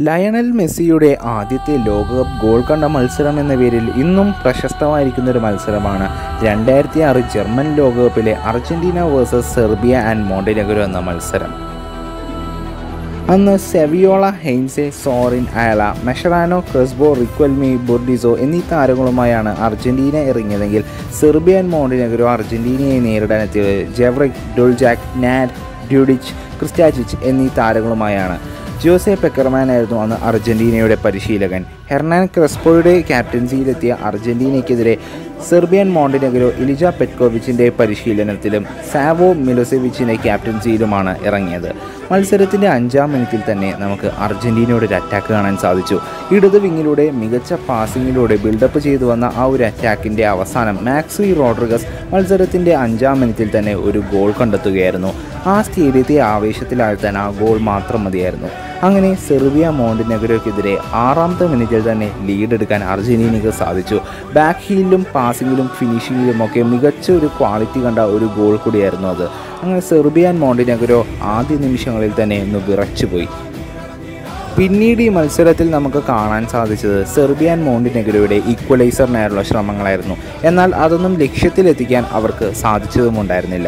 Lionel മെസ്സിയുടെ ആദ്യത്തെ ലോകകപ്പ് ഗോൾ കണ്ട മത്സരം എന്ന പേരിൽ ഇന്നും പ്രശസ്തമായിരിക്കുന്ന ഒരു മത്സരമാണ് രണ്ടായിരത്തി ആറ് ജർമ്മൻ ലോകകപ്പിലെ Argentina versus Serbia and Montenegro എന്ന മത്സരം അന്ന് സെവിയോള ഹെയ്ൻസെ സോറിൻ അയല മെഷറാനോ ക്രെസ്ബോ റിക്വൽമി ബുർഡിസോ എന്നീ താരങ്ങളുമായാണ് അർജന്റീന ഇറങ്ങിയതെങ്കിൽ സെർബിയൻ മോണ്ടിനെഗരോ അർജന്റീനയെ നേരിടാനെത്തിയത് ജെവറിക് ഡുൾജാക്ക് നാഡ് ഡ്യൂഡിച്ച് ക്രിസ്റ്റാച്ചിച്ച് എന്നീ താരങ്ങളുമായാണ് ജോസെ പെക്കർമാൻ ആയിരുന്നു അന്ന് അർജന്റീനയുടെ പരിശീലകൻ ഹെർനാൻ ക്രെസ്പോയുടെ ക്യാപ്റ്റൻസിയിലെത്തിയ അർജന്റീനയ്ക്കെതിരെ സെർബിയൻ മോണ്ടിനെഗരോ ഇലിജ പെറ്റ്കോവിച്ചിൻ്റെ പരിശീലനത്തിലും സാവോ മിലോസെവിച്ചിൻ്റെ ക്യാപ്റ്റൻസിയിലുമാണ് ഇറങ്ങിയത് മത്സരത്തിൻ്റെ അഞ്ചാം മിനിറ്റിൽ തന്നെ നമുക്ക് അർജന്റീനയുടെ ഒരു അറ്റാക്ക് കാണാൻ സാധിച്ചു ഇടത് വിങ്ങിലൂടെ മികച്ച പാസിങ്ങിലൂടെ ബിൽഡപ്പ് ചെയ്തു വന്ന ആ ഒരു അറ്റാക്കിൻ്റെ അവസാനം മാക്സി റോഡ്രിഗസ് മത്സരത്തിൻ്റെ അഞ്ചാം മിനിറ്റിൽ തന്നെ ഒരു ഗോൾ കണ്ടെത്തുകയായിരുന്നു ആ സ്റ്റേഡിയത്തെ ആവേശത്തിലാഴ്ത്താൻ ആ ഗോൾ മാത്രം മതിയായിരുന്നു അങ്ങനെ സെർബിയ മോണ്ടിനെഗരോയ്ക്കെതിരെ ആറാമത്തെ മിനിറ്റിൽ തന്നെ ലീഡ് എടുക്കാൻ അർജന്റീനയ്ക്ക് സാധിച്ചു ബാക്ക് ഹീലിലും പാസിങ്ങിലും ഫിനിഷിങ്ങിലും ഒക്കെ മികച്ച ഒരു ക്വാളിറ്റി കണ്ട ഒരു ഗോൾ കൂടിയായിരുന്നു അത് അങ്ങനെ സെർബിയൻ മോണ്ടിനെഗരോ ആദ്യ നിമിഷങ്ങളിൽ തന്നെ ഒന്ന് വിറച്ചുപോയി പിന്നീട് ഈ മത്സരത്തിൽ നമുക്ക് കാണാൻ സാധിച്ചത് സെർബിയൻ മോണ്ടിനെഗരോയുടെ ഈക്വലൈസറിനായുള്ള ശ്രമങ്ങളായിരുന്നു എന്നാൽ അതൊന്നും ലക്ഷ്യത്തിലെത്തിക്കാൻ അവർക്ക് സാധിച്ചതുമുണ്ടായിരുന്നില്ല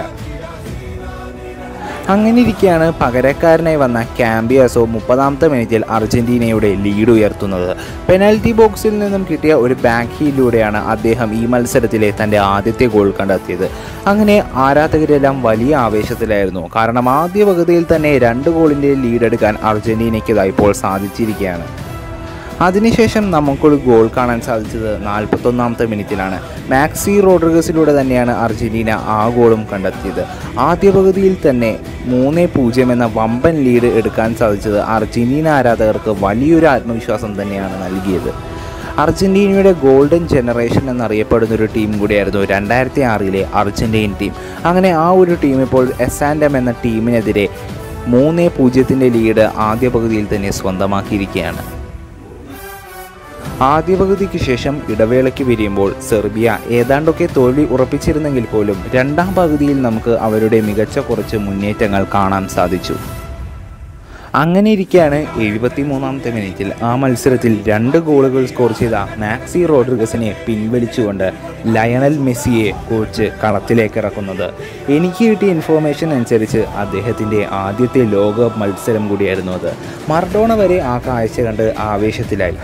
അങ്ങനെ ഇരിക്കെയാണ് പകരക്കാരനായി വന്ന ക്യാമ്പിയാസോ മുപ്പതാമത്തെ മിനിറ്റിൽ അർജന്റീനയുടെ ലീഡ് ഉയർത്തുന്നത് പെനാൽറ്റി ബോക്സിൽ നിന്നും കിട്ടിയ ഒരു ബാക്ക് ഹീലിലൂടെയാണ് അദ്ദേഹം ഈ മത്സരത്തിലെ തൻ്റെ ആദ്യത്തെ ഗോൾ കണ്ടെത്തിയത് അങ്ങനെ ആരാധകരെല്ലാം വലിയ ആവേശത്തിലായിരുന്നു കാരണം ആദ്യ പകുതിയിൽ തന്നെ രണ്ട് ഗോളിൻ്റെ ലീഡ് എടുക്കാൻ അർജന്റീനയ്ക്ക് ഇപ്പോൾ സാധിച്ചിരിക്കുകയാണ് അതിനുശേഷം നമുക്കൊരു ഗോൾ കാണാൻ സാധിച്ചത് നാൽപ്പത്തൊന്നാമത്തെ മിനിറ്റിലാണ് മാക്സി റോഡ്രിഗസിലൂടെ തന്നെയാണ് അർജന്റീന ആ ഗോളും കണ്ടെത്തിയത് ആദ്യ പകുതിയിൽ തന്നെ മൂന്ന് പൂജ്യം എന്ന വമ്പൻ ലീഡ് എടുക്കാൻ സാധിച്ചത് അർജന്റീന ആരാധകർക്ക് വലിയൊരു ആത്മവിശ്വാസം തന്നെയാണ് നൽകിയത് അർജന്റീനയുടെ ഗോൾഡൻ ജനറേഷൻ എന്നറിയപ്പെടുന്ന ഒരു ടീം കൂടിയായിരുന്നു രണ്ടായിരത്തി ആറിലെ അർജന്റീൻ ടീം അങ്ങനെ ആ ഒരു ടീം ഇപ്പോൾ എസാൻഡം എന്ന ടീമിനെതിരെ മൂന്ന് പൂജ്യത്തിൻ്റെ ലീഡ് ആദ്യ പകുതിയിൽ തന്നെ സ്വന്തമാക്കിയിരിക്കുകയാണ് ആദ്യ പകുതിക്ക് ശേഷം ഇടവേളയ്ക്ക് പിരിയുമ്പോൾ സെർബിയ ഏതാണ്ടൊക്കെ തോൽവി ഉറപ്പിച്ചിരുന്നെങ്കിൽ പോലും രണ്ടാം പകുതിയിൽ നമുക്ക് അവരുടെ മികച്ച കുറച്ച് മുന്നേറ്റങ്ങൾ കാണാൻ സാധിച്ചു അങ്ങനെ ഇരിക്കെയാണ് എഴുപത്തി മൂന്നാമത്തെ മിനിറ്റിൽ ആ മത്സരത്തിൽ രണ്ട് ഗോളുകൾ സ്കോർ ചെയ്ത മാക്സി റോഡ്രിഗസിനെ പിൻവലിച്ചുകൊണ്ട് ലയണൽ മെസ്സിയെ കോച്ച് കളത്തിലേക്ക് ഇറക്കുന്നത് എനിക്ക് കിട്ടിയ ഇൻഫോർമേഷൻ അനുസരിച്ച് അദ്ദേഹത്തിൻ്റെ ആദ്യത്തെ ലോകകപ്പ് മത്സരം കൂടിയായിരുന്നു അത് മർഡോണ വരെ ആ കാഴ്ച കണ്ട് ആവേശത്തിലായി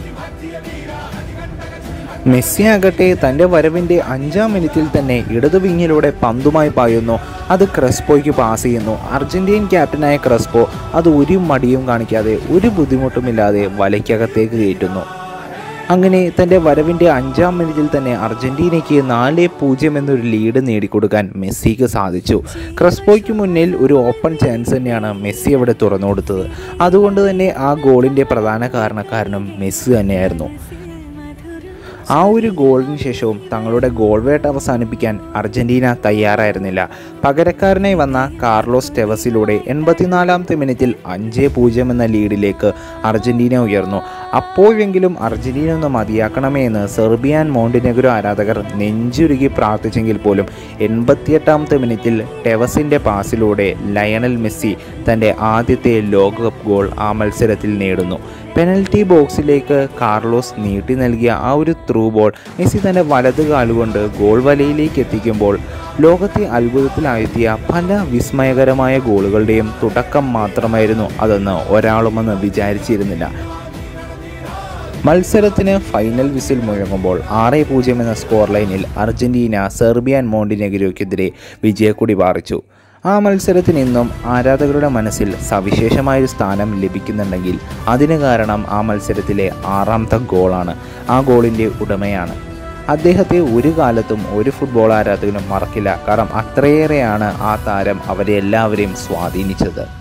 മെസ്സി ആകട്ടെ തൻ്റെ വരവിൻ്റെ അഞ്ചാം മിനിറ്റിൽ തന്നെ ഇടതു വിങ്ങിലൂടെ പന്തുമായി പായുന്നു അത് ക്രെസ്പോയ്ക്ക് പാസ് ചെയ്യുന്നു അർജന്റീൻ ക്യാപ്റ്റനായ ക്രെസ്പോ അത് ഒരു മടിയും കാണിക്കാതെ ഒരു ബുദ്ധിമുട്ടുമില്ലാതെ വലയ്ക്കകത്തേക്ക് കയറ്റുന്നു അങ്ങനെ തൻ്റെ വരവിൻ്റെ അഞ്ചാം മിനിറ്റിൽ തന്നെ അർജന്റീനയ്ക്ക് നാല് പൂജ്യം എന്നൊരു ലീഡ് നേടിക്കൊടുക്കാൻ മെസ്സിക്ക് സാധിച്ചു ക്രെസ്പോയ്ക്ക് മുന്നിൽ ഒരു ഓപ്പൺ ചാൻസ് തന്നെയാണ് മെസ്സി അവിടെ തുറന്നു കൊടുത്തത് അതുകൊണ്ട് തന്നെ ആ ഗോളിൻ്റെ പ്രധാന കാരണക്കാരനും മെസ്സി തന്നെയായിരുന്നു ആ ഒരു ഗോളിന് ശേഷവും തങ്ങളുടെ ഗോൾ വേട്ട അവസാനിപ്പിക്കാൻ അർജന്റീന തയ്യാറായിരുന്നില്ല പകരക്കാരനായി വന്ന കാർലോസ് ടെവസിലൂടെ എൺപത്തിനാലാമത്തെ മിനിറ്റിൽ അഞ്ച് പൂജ്യം എന്ന ലീഡിലേക്ക് അർജന്റീന ഉയർന്നു അപ്പോഴെങ്കിലും അർജന്റീന ഒന്ന് മതിയാക്കണമേ എന്ന് സെർബിയാൻ മോണ്ടിനെഗ്രോ ആരാധകർ നെഞ്ചുരുകി പ്രാർത്ഥിച്ചെങ്കിൽ പോലും എൺപത്തിയെട്ടാമത്തെ മിനിറ്റിൽ ടെവസിൻ്റെ പാസിലൂടെ ലയണൽ മെസ്സി തൻ്റെ ആദ്യത്തെ ലോകകപ്പ് ഗോൾ ആ മത്സരത്തിൽ നേടുന്നു പെനൽറ്റി ബോക്സിലേക്ക് കാർലോസ് നീട്ടി നൽകിയ ആ ഒരു ത്രൂ ബോൾ മെസ്സി തൻ്റെ വലത് കാലുകൊണ്ട് ഗോൾ വലയിലേക്ക് എത്തിക്കുമ്പോൾ ലോകത്തെ അത്ഭുതത്തിലായെത്തിയ പല വിസ്മയകരമായ ഗോളുകളുടെയും തുടക്കം മാത്രമായിരുന്നു അതെന്ന് ഒരാളുമെന്ന് വിചാരിച്ചിരുന്നില്ല മത്സരത്തിന് ഫൈനൽ വിസിൽ മുഴങ്ങുമ്പോൾ ആറ് പൂജ്യം എന്ന സ്കോർ ലൈനിൽ അർജന്റീന സെർബിയൻ മോണ്ടിനെഗരോയ്ക്കെതിരെ വിജയക്കൊടി പാറിച്ചു ആ മത്സരത്തിന് ഇന്നും ആരാധകരുടെ മനസ്സിൽ സവിശേഷമായൊരു സ്ഥാനം ലഭിക്കുന്നുണ്ടെങ്കിൽ അതിന് കാരണം ആ മത്സരത്തിലെ ആറാമത്തെ ഗോളാണ് ആ ഗോളിൻ്റെ ഉടമയാണ് അദ്ദേഹത്തെ ഒരു കാലത്തും ഒരു ഫുട്ബോൾ ആരാധകനും മറക്കില്ല കാരണം അത്രയേറെയാണ് ആ താരം അവരെ എല്ലാവരെയും സ്വാധീനിച്ചത്